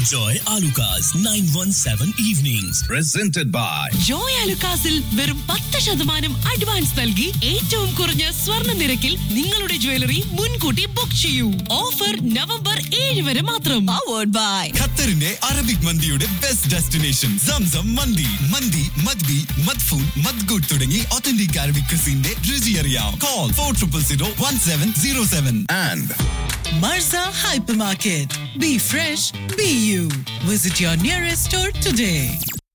Joy Alukas, 917 Evenings. presented by Joy അലുക്കാസിൽ വെറും പത്ത് ശതമാനം അഡ്വാൻസ് നൽകി ഏറ്റവും കുറഞ്ഞ സ്വർണ്ണ നിരക്കിൽ നിങ്ങളുടെ ജ്വല്ലറി മുൻകൂട്ടി ബുക്ക് ചെയ്യൂ ഓഫർ നവംബർ ഏഴ് വരെ മാത്രം പവേർഡ് ബൈ ഖത്തറിന്റെ അറബിക് മന്തിയുടെ ബെസ്റ്റ് ഡെസ്റ്റിനേഷൻ സംസം മന്തി മന്തി മദ്ബി മദ്ഫൂൻ മദ്ഗുഡ് തുടങ്ങി ഒത്തന്റിക് അറബിക് ക്രിസിന്റെ രുചി അറിയാം call four triple zero one seven zero seven and Marza Hypermarket. Be fresh, be you. Visit your nearest store today.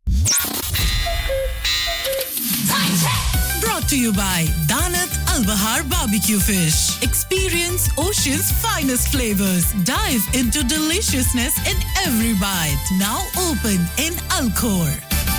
Brought to you by Danat Al Bahar Barbecue Fish. Experience ocean's finest flavors. Dive into deliciousness in every bite. Now open in Alcor.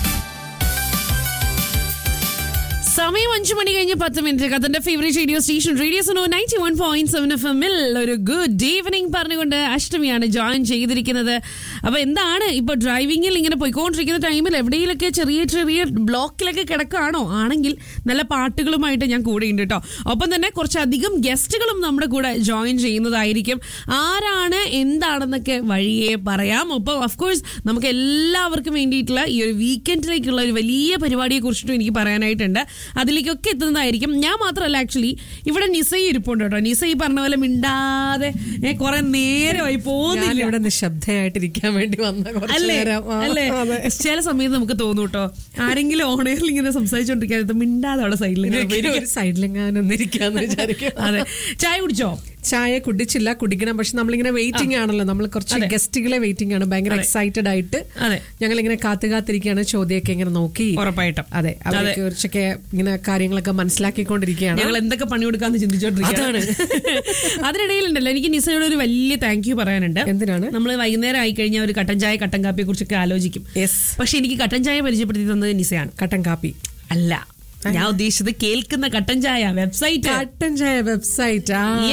സമയം അഞ്ചു മണി കഴിഞ്ഞ് പത്ത് minute കത്തന്റെ favourite radio station radio Suno ninety one point seven F എമ്മിൽ ഒരു good evening പറഞ്ഞുകൊണ്ട് അഷ്ടമിയാണ് join ചെയ്തിരിക്കുന്നത് അപ്പൊ എന്താണ് ഇപ്പൊ ഡ്രൈവിംഗിൽ ഇങ്ങനെ പോയിക്കൊണ്ടിരിക്കുന്ന ടൈമിൽ എവിടെയെങ്കിലൊക്കെ ചെറിയ ചെറിയ ബ്ലോക്കിലൊക്കെ കിടക്കുകയാണോ ആണെങ്കിൽ നല്ല പാട്ടുകളുമായിട്ട് ഞാൻ കൂടെ ഉണ്ട് കേട്ടോ ഒപ്പം തന്നെ കുറച്ചധികം ഗസ്റ്റുകളും നമ്മുടെ കൂടെ ജോയിൻ ചെയ്യുന്നതായിരിക്കും ആരാണ് എന്താണെന്നൊക്കെ വഴിയെ പറയാം ഒപ്പം അഫ്കോഴ്സ് നമുക്ക് എല്ലാവർക്കും വേണ്ടിയിട്ടുള്ള ഈ ഒരു വീക്കെൻഡിലേക്കുള്ള ഒരു വലിയ പരിപാടിയെ കുറിച്ചിട്ടും എനിക്ക് പറയാനായിട്ടുണ്ട് അതിലേക്കൊക്കെ എത്തുന്നതായിരിക്കും ഞാൻ മാത്രമല്ല ആക്ച്വലി ഇവിടെ നിസൈ ഇരിപ്പുണ്ട് കേട്ടോ നിസൈ പറഞ്ഞ പോലെ മിണ്ടാതെ ഏ, കുറെ നേരമായി പോകുന്നില്ല ഇവിടെ നിശബ്ദയായിട്ടിരിക്കാൻ വേണ്ടി വന്ന കുറച്ച് അല്ലേ നേരം. ആ, അല്ലേ അതെ. ചില സമയത്ത് നമുക്ക് തോന്നും കേട്ടോ ആരെങ്കിലും ഓണേറിൽ ഇങ്ങനെ സംസാരിച്ചോണ്ടിരിക്കാൻ മിണ്ടാതെ അവിടെ സൈഡിൽ ഇങ്ങനെ ഒരു സൈഡിലെങ്ങാനും ഇരിക്കാന്ന് വിചാരിക്കും അതെ ചായ കുടിച്ചോ ചായ കുടിച്ചില്ല കുടിക്കണം പക്ഷെ നമ്മളിങ്ങനെ വെയിറ്റിംഗ് ആണല്ലോ നമ്മൾ കുറച്ച് അതെ. ഗസ്റ്റുകളെ വെയിറ്റിംഗ് ആണ് ഭയങ്കര അതെ. എക്സൈറ്റഡ് ആയിട്ട് അതെ. ഞങ്ങൾ ഇങ്ങനെ കാത്തു കാത്തിരിക്കുകയാണ് ചോദ്യമൊക്കെ ഇങ്ങനെ നോക്കി ഉറപ്പായിട്ടും അതെ അവരെ അതെ. കുറിച്ചൊക്കെ ഇങ്ങനെ കാര്യങ്ങളൊക്കെ മനസ്സിലാക്കിക്കൊണ്ടിരിക്കുകയാണ് ഞങ്ങൾ എന്തൊക്കെ പണി കൊടുക്കാന്ന് ചിന്തിച്ചോണ്ടിരിക്കുകയാണ് അതിനിടയിലുണ്ടല്ലോ എനിക്ക് നിസയോട് ഒരു വലിയ താങ്ക് യു പറയാനുണ്ട് എന്തിനാണ്? നമ്മൾ വൈകുന്നേരം ആയി കഴിഞ്ഞാൽ ഒരു കട്ടൻ ചായ കട്ടൻ കാപ്പിയെ കുറിച്ചൊക്കെ ആലോചിക്കും Yes. പക്ഷെ എനിക്ക് കട്ടൻ ചായ പരിചയപ്പെടുത്തി തന്നത് നിസയാണ് കട്ടൻ കാപ്പി അല്ല ഞാൻ ഉദ്ദേശിച്ചത് കേൾക്കുന്ന കട്ടൻ ചായ വെബ്സൈറ്റ് കട്ടൻ ചായ വെബ്സൈറ്റ്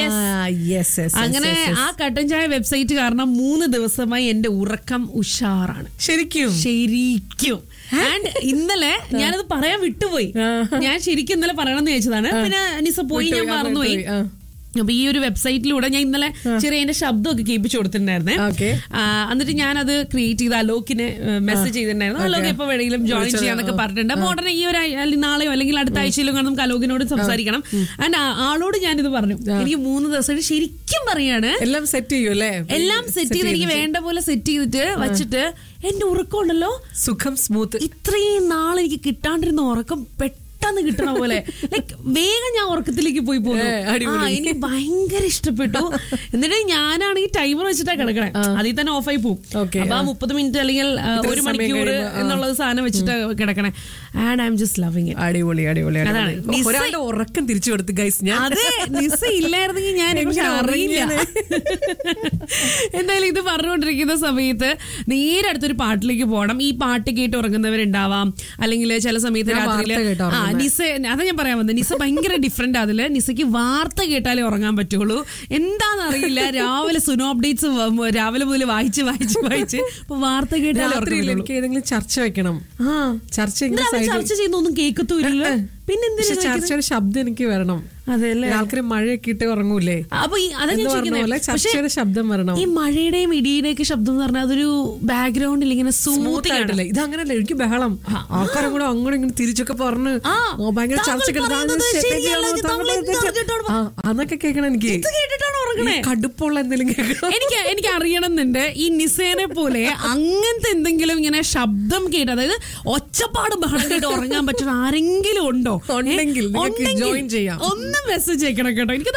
Yes. അങ്ങനെ ആ കട്ടൻ ചായ വെബ്സൈറ്റ് കാരണം മൂന്ന് ദിവസമായി എന്റെ ഉറക്കം ഉഷാറാണ് ശരിക്കും ശരിക്കും ആൻഡ് ഇന്നലെ ഞാനത് പറയാൻ വിട്ടുപോയി ആഹാ. ഞാൻ ശരിക്കും ഇന്നലെ പറയണമെന്ന് ചോദിച്ചതാണ് പിന്നെ നിസ പോയി ഞാൻ വിട്ടുപോയി, ആ, മറന്നുപോയി വിട്ടുപോയി, ആ. അപ്പൊ ഈ ഒരു വെബ്സൈറ്റിലൂടെ ഞാൻ ഇന്നലെ ചെറിയ എന്റെ ശബ്ദമൊക്കെ കേൾപ്പിച്ചു കൊടുത്തിട്ടുണ്ടായിരുന്നേ Okay. ആ, എന്നിട്ട് ഞാനത് ക്രിയേറ്റ് ചെയ്ത് അലോക്കിന് മെസ്സേജ് ചെയ്തിട്ടുണ്ടായിരുന്നു അലോക് എപ്പോ വേണമെങ്കിലും ജോയിൻ വിളിച്ചത്, ചെയ്യാന്നൊക്കെ ആ. പറഞ്ഞിട്ടുണ്ട് അപ്പൊ ഉടനെ ഈ ഒരു ആഴ്- അല്ലെങ്കിൽ നാളെയോ അല്ലെങ്കിൽ അടുത്ത ആഴ്ചയിലോ കാണും നമുക്ക് അലോകിനോട് സംസാരിക്കണം ആൻഡ് ആളോട് ഞാനിത് പറഞ്ഞു എനിക്ക് മൂന്ന് ദിവസം ശരിക്കും പറയാണ് എല്ലാം സെറ്റ് ചെയ്യും അല്ലേ എല്ലാം സെറ്റ് ചെയ്ത് എനിക്ക് വേണ്ട പോലെ സെറ്റ് ചെയ്തിട്ട് വെച്ചിട്ട് എന്റെ ഉറക്കം ഉണ്ടല്ലോ സുഖം സ്മൂത്ത് ഇത്രയും നാൾ എനിക്ക് കിട്ടാണ്ടിരുന്ന ഉറക്കം പെട്ടെന്ന് കിട്ടണ പോലെ ലൈക്ക് വേഗം ഞാൻ ഉറക്കത്തിലേക്ക് പോയി പോകുന്നു ഏ, അടിപൊളി. ആ, എനിക്ക് ഭയങ്കര ഇഷ്ടപ്പെട്ടു എന്നിട്ട് ഞാനാണെങ്കിൽ ടൈമർ വെച്ചിട്ടാ കിടക്കണേ അതിൽ തന്നെ ഓഫായി പോകും Okay, അപ്പൊ ആ ആ. മുപ്പത് മിനിറ്റ് അല്ലെങ്കിൽ ആ, ഇത്ര ഒരു സമയം മണിക്കൂർ കഴിയുമ്പോ, ആ. എന്നുള്ളത് സാധനം വെച്ചിട്ട് കിടക്കണേ and I'm just loving it അടിപൊളി അടിപൊളി അതാണ്. അടിപൊളി. നിസ്സ- ഒരാളുടെ ഉറക്കം തിരിച്ചു കൊടുത്ത് ഗൈസ് ഞാൻ അതെ നിസ ഇല്ലായിരുന്നെങ്കിൽ ഞാൻ എങ്ങനെ എനിക്ക് അറിയില്ല ഉറങ്ങിയേനെ? എന്തായാലും ഇത് പറഞ്ഞുകൊണ്ടിരിക്കുന്ന സമയത്ത് നേരെ അടുത്തൊരു പാട്ടിലേക്ക് പോകണം ഈ പാട്ട് കേട്ട് ഉറങ്ങുന്നവരുണ്ടാവാം അല്ലെങ്കിൽ ചില സമയത്ത് ഞാൻ രാത്രിയില് വാർത്ത കേട്ടാ ആ ഉറങ്ങുന്നെ. നിസ അതാ ഞാൻ പറയാൻ വന്നത് നിസ ഭയങ്കര ഡിഫറെന്റ് അതില് നിസയ്ക്ക് വാർത്ത കേട്ടാലേ ഉറങ്ങാൻ പറ്റുള്ളൂ എന്താണെന്നറിയില്ല രാവിലെ സുനോ അപ്ഡേറ്റ്സ് രാവിലെ മുതൽ വായിച്ച് വായിച്ച് വായിച്ച് ഇപ്പൊ വാർത്ത കേട്ടാലേ ഉറക്കം രാത്രിയിൽ വരുള്ളൂ. എനിക്ക് ഏതെങ്കിലും ചർച്ച വെക്കണം ആ ചർച്ച എന്താ ഇങ്ങനെ അവൻ side ൽ- ചർച്ച ചെയ്യുന്നൊന്നും കേൾക്കത്തൂല്ലോ പിന്നെ പക്ഷെ എന്തിനാ ചർച്ചയുടെ ശബ്ദം എനിക്ക് വരണം അതെ അല്ലേ ആൾക്കാർ മഴയൊക്കെ ഇട്ട് ഉറങ്ങൂലേ അപ്പൊ ഈ അതാ ഞാൻ എന്ന് പറഞ്ഞ ചോദിക്കുന്നത്. പോലെ പക്ഷേ ചർച്ചയുടെ ശബ്ദം വരണം ഈ മഴയുടെയും ഇടിയുടെയും ഒക്കെ ശബ്ദം എന്ന് പറഞ്ഞാൽ അതൊരു ബാക്ക്ഗ്രൗണ്ടിൽ ഇങ്ങനെ സ്മൂത്ത് സ്മൂത്ത് ആയിട്ടല്ലേ ഇത് അങ്ങനല്ലേ എനിക്ക് ബഹളം ആൾക്കാരും കൂടെ അങ്ങോട്ടും ഇങ്ങനെ തിരിച്ചൊക്കെ പറഞ്ഞ് ആ. ഓ, ഭയങ്കര താങ്കൾ ചർച്ചയൊക്കെ ഇട്ട് പറയുന്നത് താങ്കൾ ശരിയല്ല, തെറ്റിയാണോ, താങ്കൾ താങ്കൾ എന്ത് തെറ്റാ- അറിഞ്ഞിട്ടാണ് ആ, അതൊക്കെ കേൾക്കണം എനിക്ക് ഇത് കേട്ടിട്ടാണ് ഉറങ്ങണേ ഈ കടുപ്പുള്ള എന്തെങ്കിലും കേൾക്കണം എനിക്ക് എനിക്ക് അറിയണമെന്നുണ്ട് ഈ നിസേനെ പോലെ അങ്ങനത്തെ എന്തെങ്കിലും ഇങ്ങനെ ശബ്ദം കേട്ട് അതായത് ഒച്ചപ്പാട് ബഹളം കേട്ട് ഉറങ്ങാൻ പറ്റുന്ന ആരെങ്കിലും ഉണ്ടോ ഏ? ഉണ്ടെങ്കിൽ നിങ്ങൾക്ക് ഉണ്ടെങ്കിൽ join ചെയ്യാം. ഒന്ന് മെസ്സേജ് അയക്കണം കേട്ടോ എനിക്ക്